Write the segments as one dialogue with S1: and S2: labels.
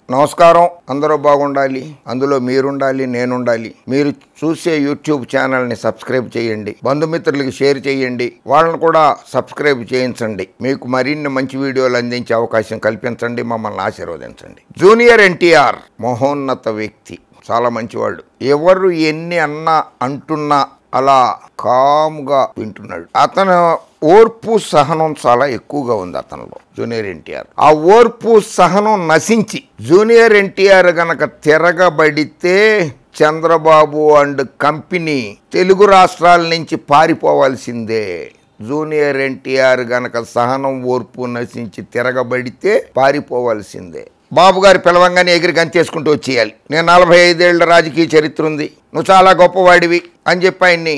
S1: నమస్కారం అందరూ బాగుండాలి అందులో మీరుండాలి నేనుండాలి మీరు చూసే యూట్యూబ్ ఛానల్ని సబ్స్క్రైబ్ చేయండి బంధుమిత్రులకి షేర్ చేయండి వాళ్ళని కూడా సబ్స్క్రైబ్ చేయించండి మీకు మరిన్ని మంచి వీడియోలు అందించే అవకాశం కల్పించండి మమ్మల్ని ఆశీర్వదించండి జూనియర్ ఎన్టీఆర్ మహోన్నత వ్యక్తి చాలా మంచివాళ్ళు ఎవరు ఎన్ని అన్నా అంటున్నా అలా కామ్గా వింటున్నాడు అతను ఓర్పు సహనం చాలా ఎక్కువగా ఉంది అతనిలో జూనియర్ ఎన్టీఆర్ ఆ ఓర్పు సహనం నశించి జూనియర్ ఎన్టీఆర్ గనక తిరగబడితే చంద్రబాబు అండ్ కంపెనీ తెలుగు రాష్ట్రాల నుంచి పారిపోవాల్సిందే జూనియర్ ఎన్టీఆర్ గనక సహనం ఓర్పు నశించి తిరగబడితే పారిపోవాల్సిందే బాబు గారి పిలవంగానే ఎగిరి గంతేసుకుంటూ వచ్చేయాలి నేను నలభై ఐదేళ్ల రాజకీయ చరిత్ర ఉంది నువ్వు చాలా గొప్పవాడివి అని చెప్పి ఆయన్ని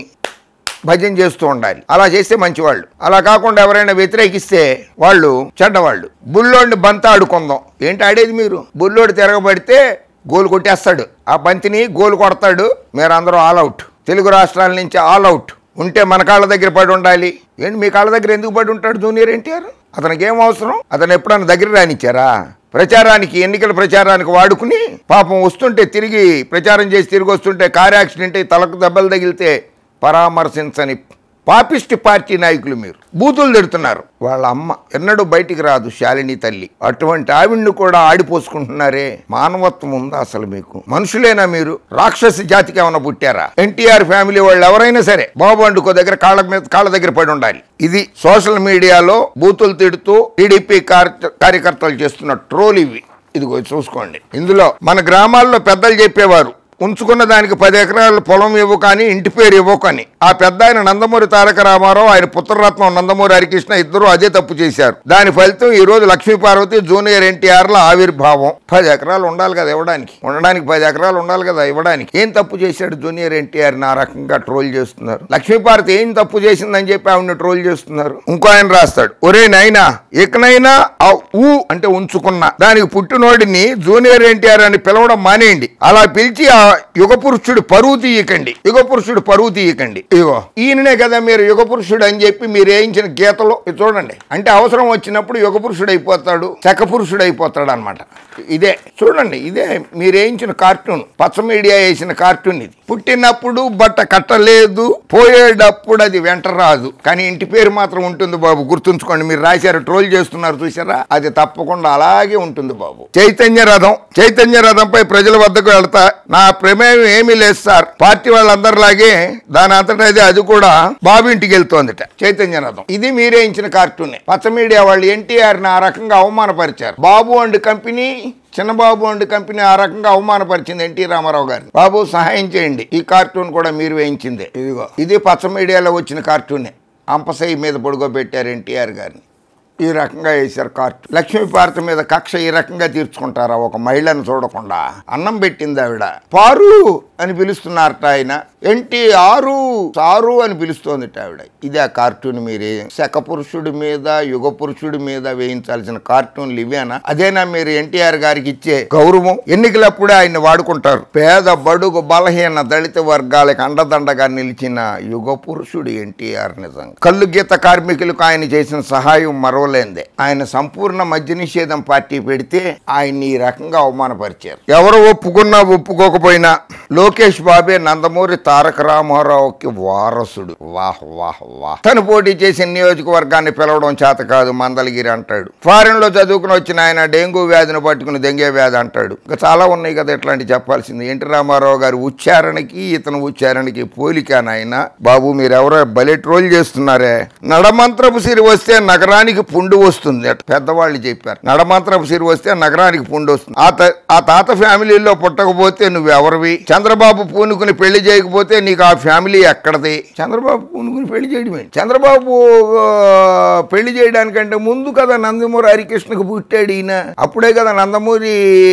S1: భజన చేస్తూ ఉండాలి అలా చేస్తే మంచివాళ్ళు అలా కాకుండా ఎవరైనా వ్యతిరేకిస్తే వాళ్ళు చెడ్డవాళ్ళు బుల్లోడిని బంత ఆడుకుందాం ఏంటి ఆడేది మీరు బుల్లోడు తిరగబడితే గోలు కొట్టేస్తాడు ఆ బంతిని గోలు కొడతాడు మీరు అందరూ ఆల్ అవుట్ తెలుగు రాష్ట్రాల నుంచి ఆల్ అవుట్ ఉంటే మన కాళ్ళ దగ్గర పడి ఉండాలి ఏంటి మీ కాళ్ళ దగ్గర ఎందుకు పడి ఉంటాడు జూనియర్ ఎన్టీఆర్ అతనికి ఏం అవసరం అతను ఎప్పుడన్నా దగ్గర రానిచ్చారా ప్రచారానికి ఎన్నికల ప్రచారానికి వాడుకుని పాపం వస్తుంటే తిరిగి ప్రచారం చేసి తిరిగి వస్తుంటే కార్ యాక్సిడెంట్ అయి తలకు దెబ్బలు తగిలితే పరామర్శించని పాపిస్ట్ పార్టీ నాయకులు మీరు బూతులు తిడుతున్నారు వాళ్ళ అమ్మ ఎన్నడూ బయటికి రాదు శాలిని తల్లి అటువంటి ఆవిడ్ని కూడా ఆడిపోసుకుంటున్నారే మానవత్వం ఉందా అసలు మీకు మనుషులేనా మీరు రాక్షసి జాతికి ఏమైనా పుట్టారా ఎన్టీఆర్ ఫ్యామిలీ వాళ్ళు ఎవరైనా సరే బాబు అండుకో దగ్గర కాళ్ళ మీద కాళ్ళ దగ్గర పడి ఉండాలి ఇది సోషల్ మీడియాలో బూతులు తిడుతూ టీడీపీ కార్యకర్తలు చేస్తున్న ట్రోల్ ఇవి ఇదిగో చూసుకోండి ఇందులో మన గ్రామాల్లో పెద్దలు చెప్పేవారు ఉంచుకున్న దానికి పది ఎకరాల పొలం ఇవ్వు కానీ ఇంటి పేరు ఇవ్వకు అని ఆ పెద్ద ఆయన నందమూరి తారక రామారావు ఆయన పుత్రరత్నం నందమూరి హరికృష్ణ ఇద్దరు అదే తప్పు చేశారు దాని ఫలితం ఈ రోజు లక్ష్మీ పార్వతి జూనియర్ ఎన్టీఆర్ ల ఆవిర్భావం పది ఎకరాలు ఉండాలి కదా ఇవ్వడానికి ఉండడానికి పది ఎకరాలు ఉండాలి కదా ఇవ్వడానికి ఏం తప్పు చేశాడు జూనియర్ ఎన్టీఆర్ ఆ రకంగా ట్రోల్ చేస్తున్నారు లక్ష్మీ పార్వతి ఏం తప్పు చేసిందని చెప్పి ఆవిడని ట్రోల్ చేస్తున్నారు ఇంకో ఆయన రాస్తాడు ఒరే నాయనా ఇకనైనా ఆ ఊ అంటే ఉంచుకున్న దానికి పుట్టినోడిని జూనియర్ ఎన్టీఆర్ అని పిలవడం మానేయండి అలా పిలిచి ఆ యుగ పురుషుడు పరువు తీయకండి యుగ పురుషుడు పరువు తీయకండి ఇగో ఈయననే కదా మీరు యుగ పురుషుడు అని చెప్పి మీరు వేయించిన గీతలో ఇది చూడండి అంటే అవసరం వచ్చినప్పుడు యుగ పురుషుడు అయిపోతాడు శక పురుషుడు అయిపోతాడు అనమాట ఇదే చూడండి ఇదే మీరు వేయించిన కార్టూన్ పచ్చ మీడియా వేసిన కార్టూన్ ఇది పుట్టినప్పుడు బట్ట కట్టలేదు పోయేటప్పుడు అది వెంట రాదు కానీ ఇంటి పేరు మాత్రం ఉంటుంది బాబు గుర్తుంచుకోండి మీరు రాశారు ట్రోల్ చేస్తున్నారు చూసారా అది తప్పకుండా అలాగే ఉంటుంది బాబు చైతన్య రథం చైతన్య రథంపై ప్రజల వద్దకు వెళ్తా నా ప్రమేయం ఏమీ లేదు సార్ పార్టీ వాళ్ళందరిలాగే దాని అంతటా అది అది కూడా బాబు ఇంటికి వెళ్తోందిట చైతన్య రథం ఇది మీరే ఇచ్చిన కార్టూనే పచ్చ మీడియా వాళ్ళు ఎన్టీఆర్ ఆ రకంగా అవమానపరిచారు Babu and company Chinnababu and company ఆ రకంగా అవమానపరిచింది ఎన్టీ రామారావు గారు బాబు సహాయం చేయండి ఈ కార్టూన్ కూడా మీరు వేయించిందే ఇదిగో ఇది పచ్చ మీడియాలో వచ్చిన కార్టూనే అంపసై మీద పొడుగోబెట్టారు ఎన్టీఆర్ గారిని ఈ రకంగా వేశారు కార్టూన్ లక్ష్మీపార్త మీద కక్ష ఈ రకంగా తీర్చుకుంటారా ఒక మహిళను చూడకుండా అన్నం పెట్టింది ఆవిడ పారు అని పిలుస్తున్నారట ఆయన ఎన్టీ ఆరు సారు అని పిలుస్తోంది ఆవిడ ఇది ఆ కార్టూన్ మీరే శక పురుషుడి మీద యుగ పురుషుడి మీద వేయించాల్సిన కార్టూన్లు ఇవేనా అదేనా మీరు ఎన్టీఆర్ గారికి ఇచ్చే గౌరవం ఎన్నికలప్పుడే ఆయన వాడుకుంటారు పేద బడుగు బలహీన దళిత వర్గాలకు అండదండగా నిలిచిన యుగ పురుషుడు ఎన్టీఆర్ నిజంగా కళ్ళు గీత కార్మికులకు ఆయన చేసిన సహాయం మరవలేందే ఆయన సంపూర్ణ మద్య నిషేధం పార్టీ పెడితే ఆయన్ని ఈ రకంగా అవమానపరిచారు ఎవరు ఒప్పుకున్నా ఒప్పుకోకపోయినా లోకేష్ బాబే నందమూరి తారక రామారావుకి వారసుడు వాహ్ వాహ్ వాహ్ తను పోటీ చేసిన నియోజకవర్గాన్ని పిలవడం చేత కాదు మందలగిరి అంటాడు ఫారెన్ లో చదువుకుని వచ్చిన ఆయన డెంగ్యూ వ్యాధిని పట్టుకుని దెంగే వ్యాధి అంటాడు ఇంకా చాలా ఉన్నాయి కదా ఇట్లాంటి చెప్పాల్సింది ఎన్టీ రామారావు గారి ఉచ్చారణకి ఇతను ఉచ్చారణకి పోలిక నాయన బాబు మీరు ఎవరో బలే ట్రోల్ చేస్తున్నారే నడమంత్రపు సిరి వస్తే నగరానికి పుండు వస్తుంది అట పెద్దవాళ్ళు చెప్పారు నడమంత్రపు సిరి వస్తే నగరానికి పుండు వస్తుంది ఆ త- ఆ తాత ఫ్యామిలీలో పుట్టకపోతే నువ్వు ఎవరివి చంద్రబాబు పూనుకుని పెళ్లి చేయకపోతే నీకు ఆ ఫ్యామిలీ ఎక్కడది చంద్రబాబు పూనుకుని పెళ్లి చేయడం ఏంటి చంద్రబాబు ఆ, పెళ్లి చేయడానికంటే ముందు కదా నందమూరి హరికృష్ణకు పుట్టాడు ఈయన అప్పుడే కదా నందమూరి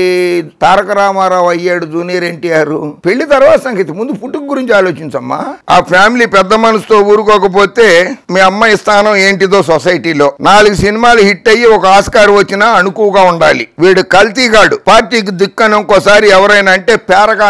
S1: తారక రామారావు అయ్యాడు జూనియర్ ఎన్టీఆర్ పెళ్లి తర్వాత సంగతి ముందు పుట్టుక గురించి ఆలోచించమ్మా ఆ ఫ్యామిలీ పెద్ద మనసుతో ఊరుకోకపోతే మీ అమ్మాయి స్థానం ఏంటిదో సొసైటీలో నాలుగు సినిమాలు హిట్ అయ్యి ఒక ఆస్కార్ వచ్చినా అణుకుగా ఉండాలి వీడు కల్తీగాడు పార్టీకి దిక్కని ఇంకోసారి ఎవరైనా అంటే పేరగాని చెప్పుతో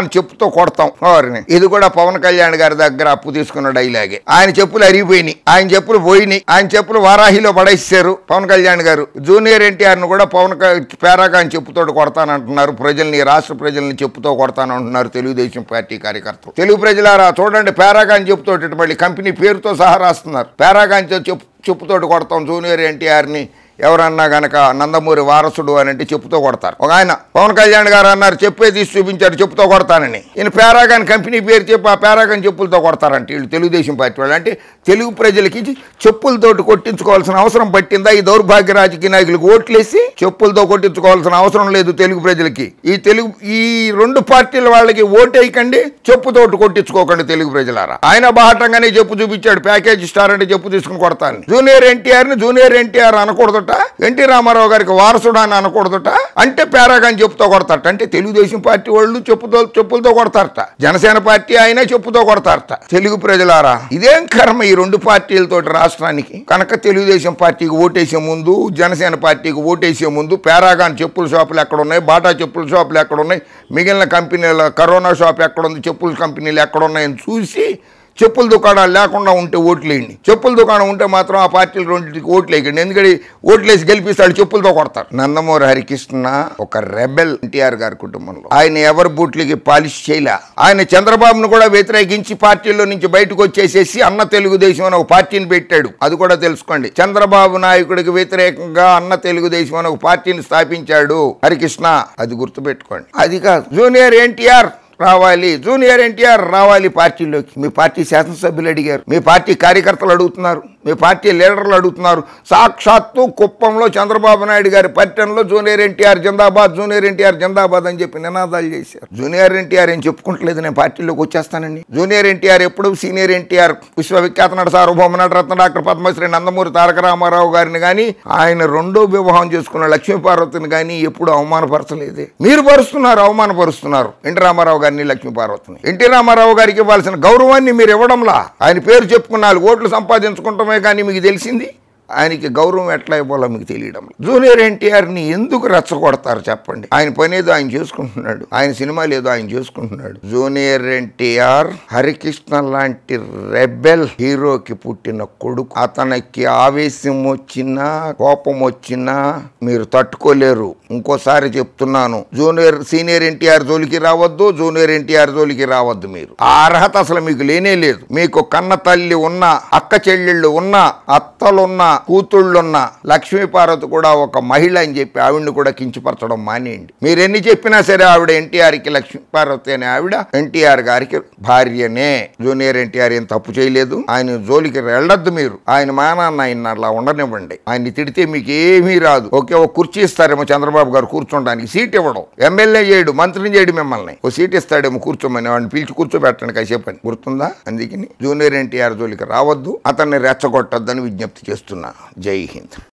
S1: చెప్పులతో కొడతాం వారిని ఇది కూడా పవన్ కళ్యాణ్ గారి దగ్గర అప్పు తీసుకున్న డైలాగే ఆయన చెప్పులు అరిగిపోయినాయి ఆయన చెప్పులు పోయినాయి ఆయన చెప్పులు వారాహిలో పడేసారు పవన్ కళ్యాణ్ గారు జూనియర్ ఎన్టీఆర్ ను కూడా పవన్ పేరాగాని చెప్పుతోటి కొడతానంటున్నారు ప్రజల్ని రాష్ట్ర ప్రజల్ని చెప్పుతో కొడతానంటున్నారు తెలుగుదేశం పార్టీ కార్యకర్తలు తెలుగు ప్రజలారా చూడండి పేరాగాని చెప్పుతోటి ఇటు మళ్ళీ కంపెనీ పేరుతో సహా రాస్తున్నారు పేరాగాని చెప్పు చెప్పుతోటి కొడతాం జూనియర్ ఎన్టీఆర్ని ఎవరన్నా గనక నందమూరి వారసుడు అని అంటే చెప్పుతో కొడతారు ఒక ఆయన పవన్ కళ్యాణ్ గారు అన్నారు చెప్పే తీసి చూపించారు చెప్పుతో కొడతానని ఈయన పేరాగాన్ కంపెనీ పేరు చెప్పి ఆ పేరాగాన్ చెప్పులతో కొడతారంట వీళ్ళు తెలుగుదేశం పార్టీ వాళ్ళు అంటే తెలుగు ప్రజలకి చెప్పులతోటి కొట్టించుకోవాల్సిన అవసరం పట్టిందా ఈ దౌర్భాగ్య రాజకీయ నాయకులకు ఓట్లేసి చెప్పులతో కొట్టించుకోవాల్సిన అవసరం లేదు తెలుగు ప్రజలకి ఈ తెలుగు ఈ రెండు పార్టీల వాళ్ళకి ఓటేయకండి చెప్పుతోటి కొట్టించుకోకండి తెలుగు ప్రజలారా ఆయన బాహటంగానే చెప్పు చూపించాడు ప్యాకేజ్ స్టార్ అంటే చెప్పు తీసుకుని కొడతాను జూనియర్ ఎన్టీఆర్ ని జూనియర్ ఎన్టీఆర్ అనకూడదట ఎన్టీ రామారావు గారికి వారసుడు అని అనకూడదట అంటే పేరాగాని చెప్పుతో కొడతారట అంటే తెలుగుదేశం పార్టీ వాళ్ళు చెప్పుతో చెప్పులతో కొడతారట జనసేన పార్టీ అయినా చెప్పుతో కొడతారట తెలుగు ప్రజలారా ఇదేం కర్మ ఈ రెండు పార్టీలతో రాష్ట్రానికి కనుక తెలుగుదేశం పార్టీకి ఓటేసే ముందు జనసేన పార్టీకి ఓటేసే ముందు పేరాగాన్ చెప్పుల షాపులు ఎక్కడ ఉన్నాయి బాటా చెప్పుల షాపులు ఎక్కడ ఉన్నాయి మిగిలిన కంపెనీల కరోనా షాప్ ఎక్కడ ఉంది చెప్పుల కంపెనీలు ఎక్కడ ఉన్నాయని చూసి చెప్పుల దుకాణాలు లేకుండా ఉంటే ఓట్లేయండి చెప్పుల దుకాణం ఉంటే మాత్రం ఆ పార్టీలు రెండింటికి ఓట్లు వేయకండి ఎందుకంటే ఓట్లేసి గెలిపిస్తాడు చెప్పులతో కొడతారు నందమూరి హరికృష్ణ ఒక రెబెల్ ఎన్టీఆర్ గారి కుటుంబంలో ఆయన ఎవరి బూట్లకి పాలిష్ చేయలే ఆయన చంద్రబాబును కూడా వ్యతిరేకించి పార్టీలో నుంచి బయటకు వచ్చేసేసి అన్న తెలుగుదేశం అని ఒక పార్టీని పెట్టాడు అది కూడా తెలుసుకోండి చంద్రబాబు నాయకుడికి వ్యతిరేకంగా అన్న తెలుగుదేశం అని ఒక పార్టీని స్థాపించాడు హరికృష్ణ అది గుర్తుపెట్టుకోండి అది కాదు జూనియర్ ఎన్టీఆర్ రావాలి జూనియర్ ఎన్టీఆర్ రావాలి పార్టీలోకి మీ పార్టీ శాసనసభ్యులు అడిగారు మీ పార్టీ కార్యకర్తలు అడుగుతున్నారు మీ పార్టీ లీడర్లు అడుగుతున్నారు సాక్షాత్తు కుప్పంలో చంద్రబాబు నాయుడు గారి పర్యటనలో జూనియర్ ఎన్టీఆర్ జిందాబాద్ జూనియర్ ఎన్టీఆర్ జిందాబాద్ అని చెప్పి నినాదాలు చేశారు జూనియర్ ఎన్టీఆర్ ఏం చెప్పుకుంటలేదు నేను పార్టీలోకి వచ్చేస్తానండి జూనియర్ ఎన్టీఆర్ ఎప్పుడు సీనియర్ ఎన్టీఆర్ విశ్వవిఖ్యాత నట సార్వభౌమ నట రత్న డాక్టర్ పద్మశ్రీ నందమూరి తారక రామారావు గారిని కానీ ఆయన రెండో వివాహం చేసుకున్న లక్ష్మీపార్వతిని కానీ ఎప్పుడు అవమానపరచలేదే మీరు పరుస్తున్నారు అవమానపరుస్తున్నారు ఎన్టీ రామారావు గారిని లక్ష్మీపార్వతిని ఎన్టీ రామారావు గారికి ఇవ్వాల్సిన గౌరవాన్ని మీరు ఇవ్వడంలా ఆయన పేరు చెప్పుకున్న నాలుగు ఓట్లు సంపాదించుకుంటమే కానీ మీకు తెలిసింది ఆయనకి గౌరవం ఎట్లా ఇవ్వాలో మీకు తెలియడం లేదు. జూనియర్ ఎన్టీఆర్ని ఎందుకు రెచ్చగొడతారు చెప్పండి ఆయన పని ఏదో ఆయన చేసుకుంటున్నాడు ఆయన సినిమాలు ఏదో ఆయన చేసుకుంటున్నాడు జూనియర్ ఎన్టీఆర్ హరికృష్ణ లాంటి రెబెల్ హీరోకి పుట్టిన కొడుకు అతనికి ఆవేశం వచ్చినా కోపం వచ్చినా మీరు తట్టుకోలేరు ఇంకోసారి చెప్తున్నాను జూనియర్ సీనియర్ ఎన్టీఆర్ జోలికి రావద్దు జూనియర్ ఎన్టీఆర్ జోలికి రావద్దు మీరు ఆ అర్హత అసలు మీకు లేనే లేదు మీకు కన్న తల్లి ఉన్న అక్క చెల్లెళ్ళు ఉన్న అత్తలున్న కూతుళ్ళున్న లక్ష్మీపార్వతి కూడా ఒక మహిళ అని చెప్పి ఆవిడ్ని కూడా కించపరచడం మానేయండి మీరు ఎన్ని చెప్పినా సరే ఆవిడ ఎన్టీఆర్కి లక్ష్మీపార్వతి అనే ఆవిడ ఎన్టీఆర్ గారికి భార్యనే జూనియర్ ఎన్టీఆర్ ఏం తప్పు చేయలేదు ఆయన జోలికి వెళ్ళొద్దు మీరు ఆయన మానాన్న ఆయన అలా ఉండనివ్వండి ఆయన్ని తిడితే మీకు ఏమీ రాదు ఓకే ఒక కుర్చీ ఇస్తారేమో చంద్రబాబు గారు కూర్చోడానికి సీట్ ఇవ్వడం ఎమ్మెల్యే చేయడు మంత్రిని చేయడు మిమ్మల్ని ఓ సీట్ ఇస్తాడేమో కూర్చోమని వాడిని పిలిచి కూర్చోబెట్టండి కాసేపు అని గుర్తుందా అందుకని జూనియర్ ఎన్టీఆర్ జోలికి రావద్దు అతన్ని రెచ్చగొట్టొద్దని విజ్ఞప్తి చేస్తున్నా జై హింద్